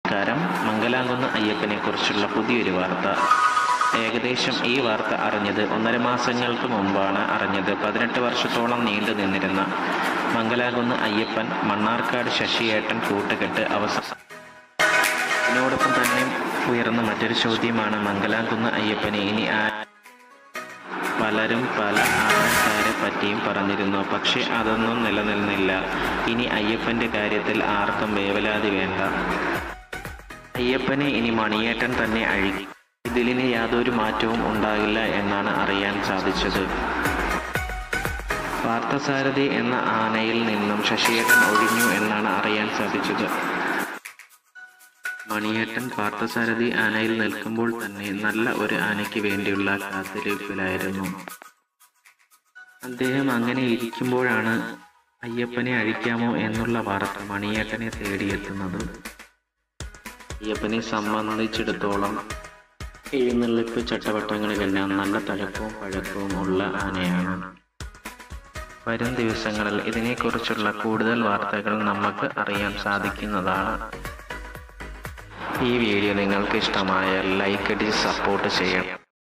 നമസ്കാരം മംഗലാകുന്ന് അയ്യപ്പനെ കുറിച്ചുള്ള പുതിയൊരു വാർത്ത ഏകദേശം ഈ വാർത്ത അറിഞ്ഞത് ഒന്നര മാസങ്ങൾക്ക് മുമ്പാണ് അറിഞ്ഞത് പതിനെട്ട് വർഷത്തോളം നീണ്ടു നിന്നിരുന്ന മംഗലാകുന്ന് അയ്യപ്പൻ മണ്ണാർക്കാട് ശശിയേട്ടൻ കൂട്ടുകെട്ട് അവസാനം ഇതിനോടൊപ്പം തന്നെ ഉയർന്ന മറ്റൊരു ചോദ്യമാണ് മംഗലാകുന്ന് അയ്യപ്പനെ ഇനി ആ പലരും പല ആൾക്കാരെ പറ്റിയും പറഞ്ഞിരുന്നു പക്ഷെ അതൊന്നും നിലനിന്നില്ല ഇനി അയ്യപ്പന്റെ കാര്യത്തിൽ ആർക്കും വേവലാതി വേണ്ട അയ്യപ്പനെ ഇനി മണിയേട്ടൻ തന്നെ അഴിക്കും ഇതിലിന് യാതൊരു മാറ്റവും ഉണ്ടാകില്ല എന്നാണ് അറിയാൻ സാധിച്ചത് പാർത്ഥസാരഥി എന്ന ആനയിൽ നിന്നും ശശിയേട്ടൻ ഒഴിഞ്ഞു എന്നാണ് അറിയാൻ സാധിച്ചത് മണിയേട്ടൻ പാർത്ഥസാരഥി ആനയിൽ നിൽക്കുമ്പോൾ തന്നെ നല്ല ഒരു ആനയ്ക്ക് വേണ്ടിയുള്ള കാത്തിരിപ്പിലായിരുന്നു അദ്ദേഹം അങ്ങനെ ഇരിക്കുമ്പോഴാണ് അയ്യപ്പനെ അഴിക്കാമോ എന്നുള്ള വാർത്ത മണിയേട്ടനെ തേടിയെത്തുന്നത് അയ്യപ്പനെ സംബന്ധിച്ചിടത്തോളം എഴുന്നള്ളിപ്പ് ചട്ടവട്ടങ്ങളിലെല്ലാം നല്ല തഴക്കവും പഴക്കവും ഉള്ള ആനയാണ് വരും ദിവസങ്ങളിൽ ഇതിനെക്കുറിച്ചുള്ള കൂടുതൽ വാർത്തകൾ നമുക്ക് അറിയാൻ സാധിക്കുന്നതാണ് ഈ വീഡിയോ നിങ്ങൾക്ക് ഇഷ്ടമായാൽ ലൈക്ക് അടിച്ച് സപ്പോർട്ട് ചെയ്യണം